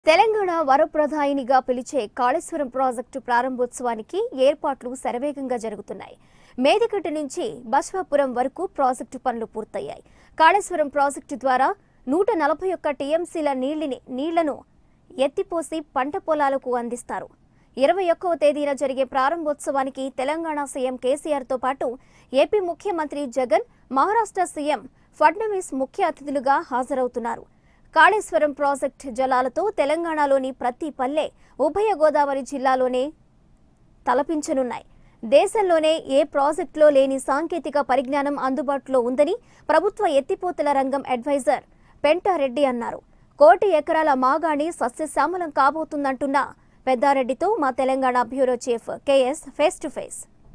తెలంగాణ వరప్రదాయినిగా పిలిచే కాళేశ్వరం ప్రాజెక్టు ప్రారంభోత్సవానికి ఏర్పాట్లు శరవేగంగా జరుగుతున్నాయి మేదికట్ట నుంచి బస్వాపురం వరకు ప్రాజెక్టు పనులు పూర్తయ్యాయి కాళేశ్వరం ప్రాజెక్టు ద్వారా నూట నలభై ఒక్క టీఎంసీల నీళ్లని నీళ్లను ఎత్తిపోసి పంట పొలాలకు అందిస్తారు ఇరవై ఒక్కవ తేదీన జరిగే ప్రారంభోత్సవానికి తెలంగాణ సీఎం కేసీఆర్తో పాటు ఏపీ ముఖ్యమంత్రి జగన్ మహారాష్ట్ర సీఎం ఫడ్నవీస్ ముఖ్య అతిథులుగా హాజరవుతున్నారు కాళేశ్వరం ప్రాజెక్టు జలాలతో తెలంగాణలోని ప్రతి పల్లె ఉభయ గోదావరి జిల్లాలోనే తలపించనున్నాయి దేశంలోనే ఏ ప్రాజెక్టులో లేని సాంకేతిక పరిజ్ఞానం అందుబాటులో ఉందని ప్రభుత్వ ఎత్తిపోతల రంగం అడ్వైజర్ పెంటారెడ్డి అన్నారు కోటి ఎకరాల మాగాణి సస్యశ్యామలం కాబోతుందంటున్న పెద్దారెడ్డితో మా Telangana bureau chief KS face to face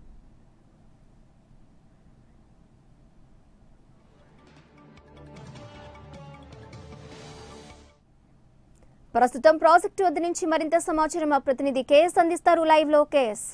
ప్రస్తుతం ప్రాజెక్టు వద్ద నుంచి మరింత సమాచారం మా ప్రతినిధి కేఎస్ అందిస్తారు లైవ్ లో కేఎస్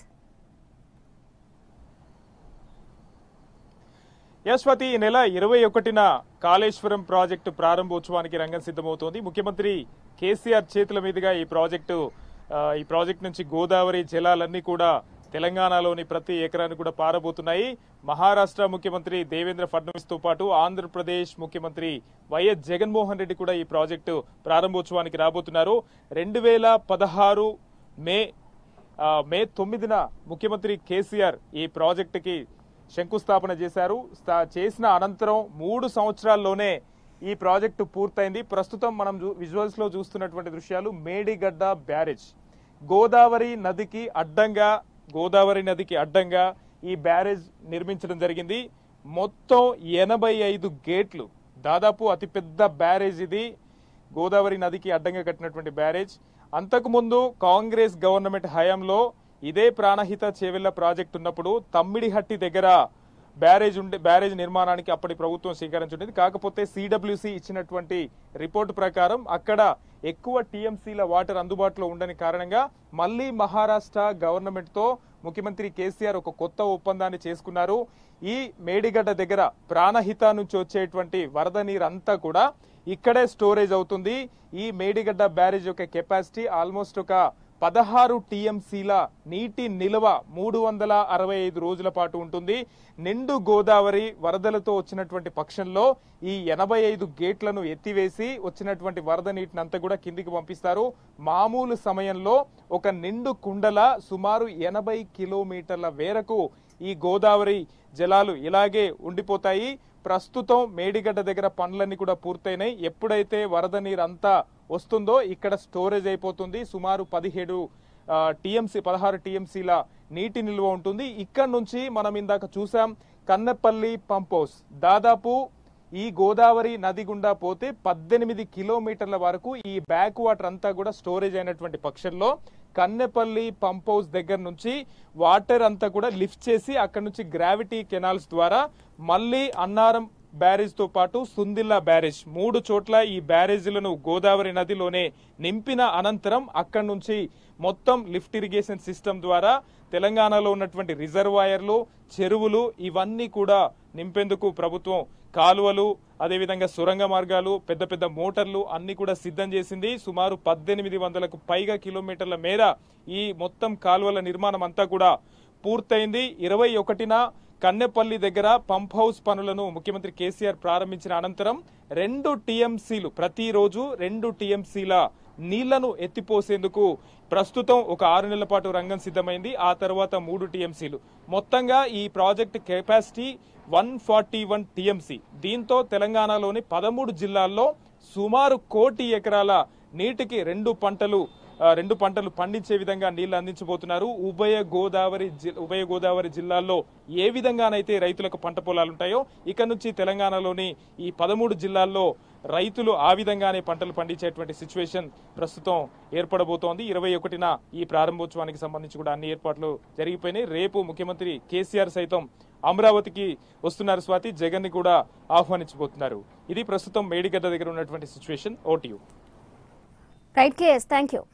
యశ్వతి ఈ నెల ఇరవై ఒకటిన కాళేశ్వరం ప్రాజెక్టు ప్రారంభోత్సవానికి రంగం సిద్ధమవుతోంది ముఖ్యమంత్రి కేసీఆర్ చేతుల మీదుగా ఈ ప్రాజెక్టు ఆ, ఈ ప్రాజెక్టు నుంచి గోదావరి జలాలన్నీ కూడా తెలంగాణలోని ప్రతి ఎకరాన్ని కూడా పారబోతున్నాయి మహారాష్ట్ర ముఖ్యమంత్రి దేవేంద్ర ఫడ్నవీస్ తో పాటు ఆంధ్రప్రదేశ్ ముఖ్యమంత్రి వైఎస్ జగన్మోహన్ రెడ్డి కూడా ఈ ప్రాజెక్టు ప్రారంభోత్సవానికి రాబోతున్నారు రెండు వేల పదహారు మే ఆ, మే తొమ్మిదిన ముఖ్యమంత్రి కేసీఆర్ ఈ ప్రాజెక్టుకి శంకుస్థాపన చేశారు స్థా- చేసిన అనంతరం మూడు సంవత్సరాల్లోనే ఈ ప్రాజెక్టు పూర్తయింది ప్రస్తుతం మనం చూ- విజువల్స్ లో చూస్తున్నటువంటి దృశ్యాలు మేడిగడ్డ బ్యారేజ్ గోదావరి నదికి అడ్డంగా గోదావరి నదికి అడ్డంగా ఈ బ్యారేజ్ నిర్మించడం జరిగింది మొత్తం ఎనభై ఐదు గేట్లు దాదాపు అతిపెద్ద బ్యారేజ్ ఇది గోదావరి నదికి అడ్డంగా కట్టినటువంటి బ్యారేజ్ అంతకుముందు కాంగ్రెస్ గవర్నమెంట్ హయాంలో ఇదే ప్రాణహిత చేవెళ్ల ప్రాజెక్ట్ ఉన్నప్పుడు తమ్మిడిహట్టి దగ్గర బ్యారేజ్ ఉండే బ్యారేజ్ నిర్మాణానికి అప్పటి ప్రభుత్వం స్వీకరించింది కాకపోతే సిడబ్ల్యూసి ఇచ్చినటువంటి రిపోర్టు ప్రకారం అక్కడ ఎక్కువ టీఎంసీల వాటర్ అందుబాటులో ఉండని కారణంగా మళ్ళీ మహారాష్ట్ర గవర్నమెంట్ తో ముఖ్యమంత్రి కేసీఆర్ ఒక కొత్త ఒప్పందాన్ని చేసుకున్నారు ఈ మేడిగడ్డ దగ్గర ప్రాణహిత నుంచి వచ్చేటువంటి వరద నీరు అంతా కూడా ఇక్కడే స్టోరేజ్ అవుతుంది ఈ మేడిగడ్డ బ్యారేజ్ యొక్క కెపాసిటీ ఆల్మోస్ట్ ఒక పదహారు టీఎంసీల నీటి నిల్వ మూడు వందల అరవై ఐదు రోజుల పాటు ఉంటుంది నిండు గోదావరి వరదలతో వచ్చినటువంటి పక్షంలో ఈ ఎనభై ఐదు గేట్లను ఎత్తివేసి వచ్చినటువంటి వరద నీటిని అంతా కూడా కిందికి పంపిస్తారు మామూలు సమయంలో ఒక నిండు కుండల సుమారు ఎనభై కిలోమీటర్ల మేరకు ఈ గోదావరి జలాలు ఇలాగే ఉండిపోతాయి ప్రస్తుతం మేడిగడ్డ దగ్గర పనులన్నీ కూడా పూర్తయినాయి ఎప్పుడైతే వరద నీరు అంతా వస్తుందో ఇక్కడ స్టోరేజ్ అయిపోతుంది సుమారు పదిహేడు టీఎంసీ పదహారు టీఎంసీల నీటి నిల్వ ఉంటుంది ఇక్కడ నుంచి మనం ఇందాక చూసాం కన్నెపల్లి పంప్ హౌస్ దాదాపు ఈ గోదావరి నది గుండా పోతే పద్దెనిమిది కిలోమీటర్ల వరకు ఈ బ్యాక్ వాటర్ అంతా కూడా స్టోరేజ్ అయినటువంటి పక్షంలో కన్నెపల్లి పంప్ హౌస్ దగ్గర నుంచి వాటర్ అంతా కూడా లిఫ్ట్ చేసి అక్కడ నుంచి గ్రావిటీ కెనాల్స్ ద్వారా మళ్ళీ అన్నారం బ్యారేజ్ తో పాటు సుందిల్లా బ్యారేజ్ మూడు చోట్ల ఈ బ్యారేజీలను గోదావరి నదిలోనే నింపిన అనంతరం అక్కడి నుంచి మొత్తం లిఫ్ట్ ఇరిగేషన్ సిస్టమ్ ద్వారా తెలంగాణలో ఉన్నటువంటి రిజర్వాయర్లు చెరువులు ఇవన్నీ కూడా నింపేందుకు ప్రభుత్వం కాలువలు అదేవిధంగా సొరంగ మార్గాలు పెద్ద పెద్ద మోటార్లు అన్ని కూడా సిద్ధం చేసింది సుమారు పద్దెనిమిది వందలకు పైగా కిలోమీటర్ల మేర ఈ మొత్తం కాలువల నిర్మాణం అంతా కూడా పూర్తయింది ఇరవై ఒకటిన కన్నెపల్లి దగ్గర పంప్ హౌస్ పనులను ముఖ్యమంత్రి కేసీఆర్ ప్రారంభించిన అనంతరం రెండు టీఎంసీలు ప్రతిరోజు రెండు టీఎంసీల నీళ్లను ఎత్తిపోసేందుకు ప్రస్తుతం ఒక ఆరు నెలల పాటు రంగం సిద్ధమైంది ఆ తర్వాత మూడు టీఎంసీలు మొత్తంగా ఈ project capacity one forty one TMC దీంతో తెలంగాణలోని పదమూడు జిల్లాల్లో సుమారు కోటి ఎకరాల నీటికి రెండు పంటలు ఆ, రెండు పంటలు పండించే విధంగా నీళ్లు అందించబోతున్నారు ఉభయ గోదావరి జి- ఉభయ గోదావరి జిల్లాల్లో ఏ విధంగానైతే రైతులకు పంట పొలాలు ఉంటాయో ఇక నుంచి తెలంగాణలోని ఈ పదమూడు జిల్లాల్లో రైతులు ఆ విధంగానే పంటలు పండించేటువంటి సిచ్యువేషన్ ప్రస్తుతం ఏర్పడబోతోంది ఇరవై ఒకటిన ఈ ప్రారంభోత్సవానికి సంబంధించి కూడా అన్ని ఏర్పాట్లు జరిగిపోయినాయి రేపు ముఖ్యమంత్రి కేసీఆర్ సైతం అమరావతికి వస్తున్నారు స్వాతి జగన్ ని కూడా ఆహ్వానించబోతున్నారు ఇది ప్రస్తుతం మేడిగడ్డ దగ్గర ఉన్నటువంటి situation over to you right KS thank you